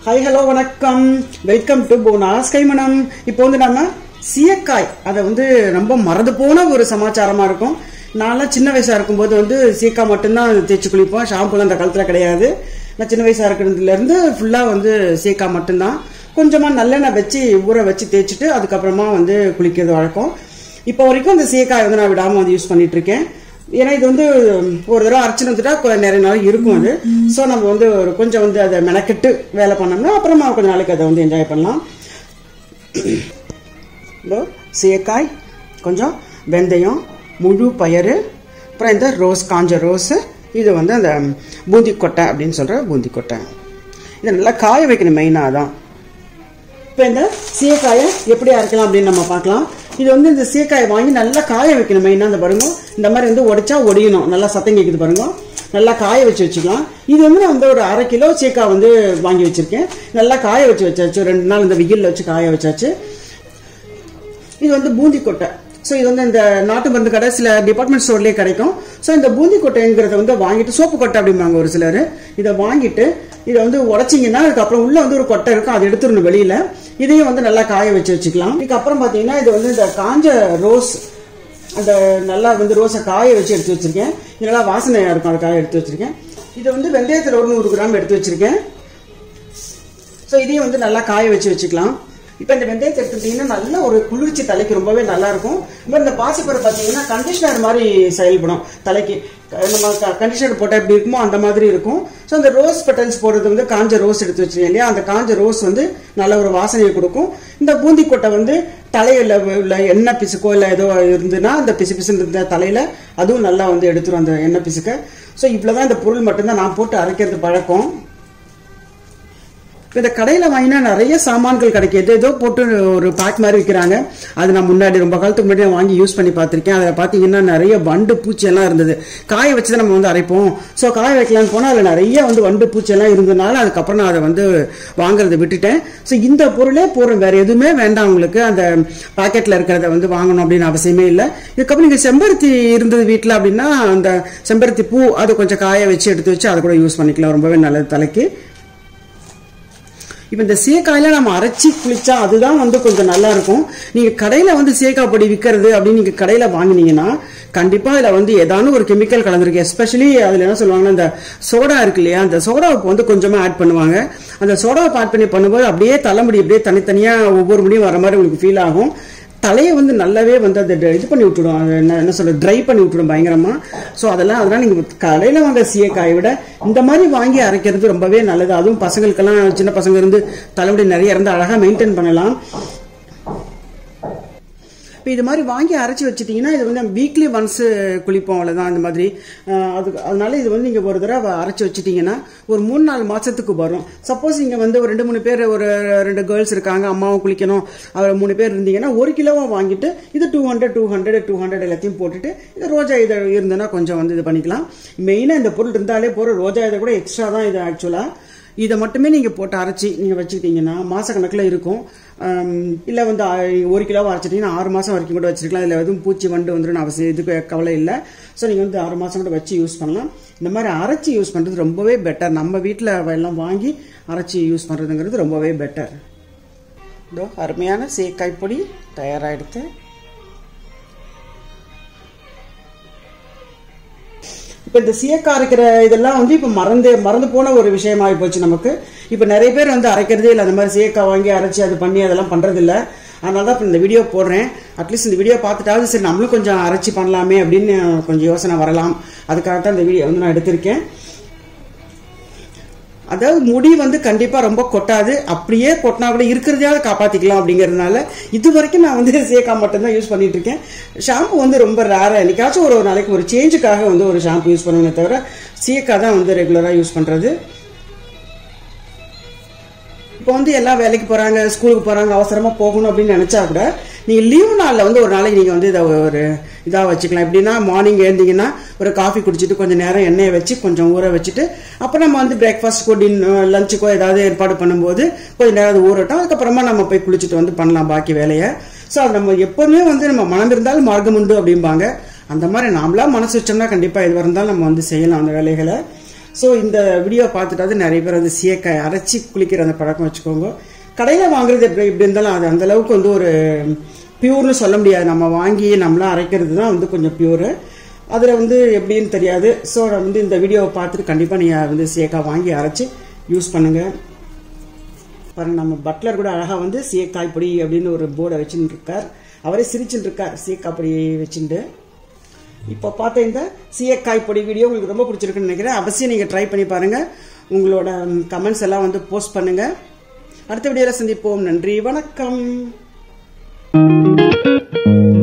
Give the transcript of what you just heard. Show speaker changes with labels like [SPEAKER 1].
[SPEAKER 1] hi hello வணக்கம் welcome to போனாஸ் கைமணம் இப்போ வந்து நம்ம சீயக்காய் அதை வந்து ரொம்ப மறந்து போன ஒரு சமாச்சாரமா இருக்கும் நான்லாம் சின்ன வயசா இருக்கும்போது வந்து சீக்காய் மட்டும்தான் தேய்ச்சி குளிப்போம் ஷாம்புலாம் அந்த காலத்தில் கிடையாது நான் சின்ன வயசா இருக்கிறதுல இருந்து ஃபுல்லாக வந்து சீக்காய் மட்டும்தான் கொஞ்சமாக நல்லெண்ணெய் வச்சு ஊற வச்சு தேய்ச்சிட்டு அதுக்கப்புறமா வந்து குளிக்கிறது வழக்கம் இப்போ வரைக்கும் அந்த சீக்காய் வந்து நான் விடாமல் வந்து யூஸ் பண்ணிட்டு இருக்கேன் ஏன்னா இது வந்து ஒரு தடவை அரைச்சின்னு வந்துட்டா கொ- நிறைய நாள் இருக்கும் அது ஸோ நம்ம வந்து ஒரு கொஞ்சம் வந்து அதை மெனக்கெட்டு வேலை பண்ணோம்னா அப்புறமா கொஞ்ச நாளைக்கு அதை வந்து என்ஜாய் பண்ணலாம் இதோ சீயக்காய் கொஞ்சம் வெந்தயம் முழு பயறு அப்புறம் இந்த ரோஸ் காஞ்ச ரோஸு இது வந்து அந்த பூந்தி கொட்டை அப்படின்னு சொல்கிற பூந்தி கொட்டை இதை நல்லா காய வைக்கணும் மெயினாக தான் இப்போ இந்த சீயக்காயை எப்படி அரைக்கலாம் அப்படின்னு நம்ம பார்க்கலாம் இது வந்து இந்த சீயக்காயை வாங்கி நல்லா காய வைக்கணும் மெயினாக இந்த பாருங்க இந்த மாதிரி வந்து ஒடிச்சா ஒடியணும் நல்லா சத்தம் கேட்குது பாருங்க நல்லா காய வச்சு வச்சுக்கலாம் இது வந்து நான் வந்து ஒரு அரை கிலோ சீக்காய் வந்து வாங்கி வச்சிருக்கேன் நல்லா காய வச்சு வச்சாச்சு ரெண்டு நாள் இந்த வெயில்ல வச்சு காய வச்சாச்சு இது வந்து பூந்தி கொட்டை ஸோ இது வந்து இந்த நாட்டு மருந்து கடை சில டிபார்ட்மெண்ட் ஸ்டோர்லேயே கிடைக்கும் ஸோ இந்த பூந்தி கொட்டைங்கிறத வந்து வாங்கிட்டு சோப்பு கொட்டை அப்படிம்பாங்க ஒரு சிலர் இதை வாங்கிட்டு இதை வந்து உடச்சிங்கன்னா அதுக்கப்புறம் உள்ள வந்து ஒரு கொட்டை இருக்கும் அதை எடுத்துடணும் வெளியில இதையும் வந்து நல்லா காய வச்சு வச்சுக்கலாம் இதுக்கப்புறம் பார்த்தீங்கன்னா இது வந்து இந்த காஞ்ச ரோஸ் அந்த நல்லா வந்து ரோஸை காய வச்சு எடுத்து வச்சிருக்கேன் இது நல்லா வாசனையாக இருக்கும் அதுக்காக எடுத்து வச்சிருக்கேன் இது வந்து வெந்தயத்தில் ஒரு நூறு கிராம் எடுத்து வச்சிருக்கேன் ஸோ இதையும் வந்து நல்லா காய வச்சு வச்சுக்கலாம் இப்போ இந்த வெந்தயத்தை எடுத்துக்கிட்டிங்கன்னா நல்ல ஒரு குளிர்ச்சி தலைக்கு ரொம்பவே நல்லா இருக்கும் இப்போ இந்த பாசிப்பருப்பு பார்த்தீங்கன்னா கண்டிஷனர் மாதிரி செயல்படும் தலைக்கு க- நம்ம கண்டிஷனர் போட்டால் எப்படி இருக்குமோ அந்த மாதிரி இருக்கும் ஸோ அந்த ரோஸ் பெட்டல்ஸ் போடுறது வந்து காஞ்ச ரோஸ் எடுத்து வச்சிருக்கேன் இல்லையா அந்த காஞ்ச ரோஸ் வந்து நல்ல ஒரு வாசனையை கொடுக்கும் இந்த பூந்தி கொட்டை வந்து தலையில உள்ள எண்ணெய் பிசுக்கோ இல்லை ஏதோ இருந்துன்னா அந்த பிசு பிசுன்னு இருந்த தலையில அதுவும் நல்லா வந்து எடுத்துரும் அந்த எண்ணெய் பிசுக்க ஸோ இவ்வளோதான் இந்த பொருள் மட்டும்தான் நான் போட்டு அரைக்கிறது பழக்கம் இப்ப இந்த கடையில் வாங்கினா நிறைய சாமான்கள் கிடைக்கிது ஏதோ போட்டு ஒரு பேக் மாதிரி விற்கிறாங்க அது நான் முன்னாடி ரொம்ப காலத்துக்கு முன்னாடி நான் வாங்கி யூஸ் பண்ணி பார்த்துருக்கேன் அதில் பார்த்தீங்கன்னா நிறைய வண்டு பூச்சி எல்லாம் இருந்தது காய வச்சு தான் நம்ம வந்து அரைப்போம் ஸோ காய வைக்கலாம்னு போனால் அதில் நிறைய வந்து வண்டு பூச்சி எல்லாம் இருந்ததுனால அதுக்கப்புறம் நான் அதை வந்து வாங்குறதை விட்டுட்டேன் ஸோ இந்த பொருளே போகிறோம் வேற எதுவுமே வேண்டாம் உங்களுக்கு அந்த பாக்கெட்டில் இருக்கிறத வந்து வாங்கணும் அப்படின்னு அவசியமே இல்லை இதுக்கப்புறம் நீங்கள் செம்பருத்தி இருந்தது வீட்டில் அப்படின்னா அந்த செம்பருத்தி பூ அதை கொஞ்சம் காய வச்சு எடுத்து வச்சு அதை கூட யூஸ் பண்ணிக்கலாம் ரொம்பவே நல்லது தலைக்கு இப்போ இந்த சீக்காயில நம்ம அரைச்சி குளிச்சா அதுதான் வந்து கொஞ்சம் நல்லா இருக்கும் நீங்க கடையில வந்து சீக்காய் பொடி விற்கிறது அப்படின்னு நீங்க கடையில வாங்குனீங்கன்னா கண்டிப்பா இதுல வந்து ஏதானும் ஒரு கெமிக்கல் கலந்துருக்கு எஸ்பெஷலி அதுல என்ன சொல்லுவாங்கன்னா இந்த சோடா இருக்கு இல்லையா அந்த சோடாவை வந்து கொஞ்சமா ஆட் பண்ணுவாங்க அந்த சோடாவை ஆட் பண்ணி பண்ணும்போது அப்படியே தலைமுடி அப்படியே தனித்தனியா ஒவ்வொரு முடியும் வர மாதிரி உங்களுக்கு ஃபீல் ஆகும் தலையை வந்து நல்லாவே வந்து அதை இது பண்ணி விட்டுடும் அது என்ன என்ன சொல்ல ட்ரை பண்ணி விட்டுடும் பயங்கரமா ஸோ அதெல்லாம் அதெல்லாம் நீங்க கடையில வாங்க சீயக்காயை விட இந்த மாதிரி வாங்கி அரைக்கிறது ரொம்பவே நல்லது அதுவும் பசங்களுக்கெல்லாம் சின்ன பசங்க இருந்து தலைமுடி நிறைய இருந்து அழகா மெயின்டைன் பண்ணலாம் இப்போ இது மாதிரி வாங்கி அரைச்சி வச்சிட்டிங்கன்னா இது வந்து வீக்லி ஒன்ஸ் குளிப்போம் அவ்வளோதான் அந்த மாதிரி அஹ் அது அதனால இது வந்து நீங்கள் ஒரு தடவை அரைச்சி வச்சிட்டிங்கன்னா ஒரு மூணு நாலு மாதத்துக்கு வரும் சப்போஸ் நீங்கள் வந்து ஒரு ரெண்டு மூணு பேர் ஒரு ரெண்டு கேர்ள்ஸ் இருக்காங்க அம்மாவும் குளிக்கணும் அவர் மூணு பேர் இருந்தீங்கன்னா ஒரு கிலோவா வாங்கிட்டு இது two hundred two hundred two hundred எல்லாத்தையும் போட்டுட்டு இது ரோஜா இதை இருந்ததுன்னா கொஞ்சம் வந்து இது பண்ணிக்கலாம் மெயினாக இந்த பொருள் இருந்தாலே போகிற ரோஜா இதை கூட எக்ஸ்ட்ரா தான் இது ஆக்சுவலாக இதை மட்டுமே நீங்கள் போட்டு அரைச்சி நீங்கள் வச்சுக்கிட்டீங்கன்னா மாதக்கணக்கில் இருக்கும் இல்லை வந்து ஆ- ஒரு கிலோவை அரைச்சிட்டிங்கன்னா ஆறு மாதம் வரைக்கும் கூட வச்சிருக்கலாம் இதில் எதுவும் பூச்சி வண்டு வந்துடும் அவசியம் இதுக்கு கவலை இல்லை ஸோ நீங்கள் வந்து ஆறு மாதம் கூட வச்சு யூஸ் பண்ணலாம் இந்த மாதிரி அரைச்சி யூஸ் பண்ணுறது ரொம்பவே பெட்டர் நம்ம வீட்டில் எல்லாம் வாங்கி அரைச்சி யூஸ் பண்ணுறதுங்கிறது ரொம்பவே பெட்டர் இதோ அருமையான சேக்காய் பொடி தயாராகிடுது இப்போ இந்த சீயக்காய் அரைக்கிற இதெல்லாம் வந்து இப்போ மறந்து மறந்து போன ஒரு விஷயமாகி போச்சு நமக்கு இப்போ நிறைய பேர் வந்து அரைக்கிறதே இல்லை அந்த மாதிரி சீயக்காய் வாங்கி அரைச்சி அது பண்ணி அதெல்லாம் பண்ணுறது இல்லை அதனால தான் இப்போ இந்த வீடியோ போடுறேன் அட்லீஸ்ட் இந்த வீடியோ பார்த்துட்டாவது சரி நம்மளும் கொஞ்சம் அரைச்சி பண்ணலாமே அப்படின்னு கொஞ்சம் யோசனை வரலாம் அதுக்காக தான் இந்த வீடியோ வந்து நான் எடுத்திருக்கேன் அதாவது முடி வந்து கண்டிப்பா ரொம்ப கொட்டாது அப்படியே கொட்டினா கூட இருக்கிறதையாவது காப்பாத்திக்கலாம் அப்படிங்கறதுனால இது வரைக்கும் நான் வந்து சேக்கா மட்டும்தான் யூஸ் பண்ணிட்டு இருக்கேன் ஷாம்பு வந்து ரொம்ப ரேரா என்னைக்காச்சும் ஒரு ஒரு நாளைக்கு ஒரு சேஞ்சுக்காக வந்து ஒரு ஷாம்பு யூஸ் பண்ணுவேனே தவிர சீக்கா தான் வந்து ரெகுலரா யூஸ் பண்றது இப்போ வந்து எல்லாம் வேலைக்கு போறாங்க ஸ்கூலுக்கு போறாங்க அவசரமா போகணும் அப்படின்னு நினைச்சா கூட நீங்க லீவு நாள்ல வந்து ஒரு நாளைக்கு நீங்க வந்து இதை ஒரு இதா வச்சுக்கலாம் எப்படின்னா மார்னிங் எழுந்தீங்கன்னா ஒரு காஃபி குடிச்சிட்டு கொஞ்சம் நேரம் எண்ணெயை வச்சு கொஞ்சம் ஊற வச்சுட்டு அப்புறம் நம்ம வந்து பிரேக்ஃபாஸ்ட்க்கோ டின் லஞ்சுக்கோ ஏதாவது ஏற்பாடு பண்ணும்போது கொஞ்சம் நேரம் அது ஊறட்டும் அதுக்கப்புறமா நம்ம போய் குளிச்சுட்டு வந்து பண்ணலாம் பாக்கி வேலையை ஸோ அது நம்ம எப்பவுமே வந்து நம்ம மனம் இருந்தாலும் மார்க்கம் உண்டு அப்படிம்பாங்க அந்த மாதிரி நாமளா மனசு வச்சோம்னா கண்டிப்பா எது இருந்தாலும் நம்ம வந்து செய்யலாம் அந்த வேலைகளை ஸோ இந்த வீடியோ பார்த்துட்டாவது நிறைய பேர் வந்து சீயக்காய் அரைச்சி குளிக்கிற அந்த பழக்கம் வச்சுக்கோங்க கடையில் வாங்குறது எப்படி இப்படி இருந்தாலும் அது அந்த அளவுக்கு வந்து ஒரு பியூர்னு சொல்ல முடியாது நம்ம வாங்கி நம்மளாம் அரைக்கிறது தான் வந்து கொஞ்சம் பியூரு அதில் வந்து எப்படின்னு தெரியாது ஸோ வந்து இந்த வீடியோவை பார்த்துட்டு கண்டிப்பாக நீங்கள் வந்து சீயக்காய் வாங்கி அரைச்சி யூஸ் பண்ணுங்கள் பாருங்க நம்ம பட்லர் கூட அழகாக வந்து சீயக்காய் பொடி அப்படின்னு ஒரு போர்டை வச்சுன்னு இருக்கார் அவரே சிரிச்சுட்டு இருக்கார் சீயக்காய் பொடி வச்சுட்டு இப்போ பார்த்த இந்த சீயக்காய் பொடி வீடியோ உங்களுக்கு ரொம்ப பிடிச்சிருக்குன்னு நினைக்கிறேன் அவசியம் நீங்கள் ட்ரை பண்ணி பாருங்கள் உங்களோட கமெண்ட்ஸ் எல்லாம் வந்து போஸ்ட் பண்ணுங்கள் அடுத்த வீடியோவில் சந்திப்போம் நன்றி வணக்கம்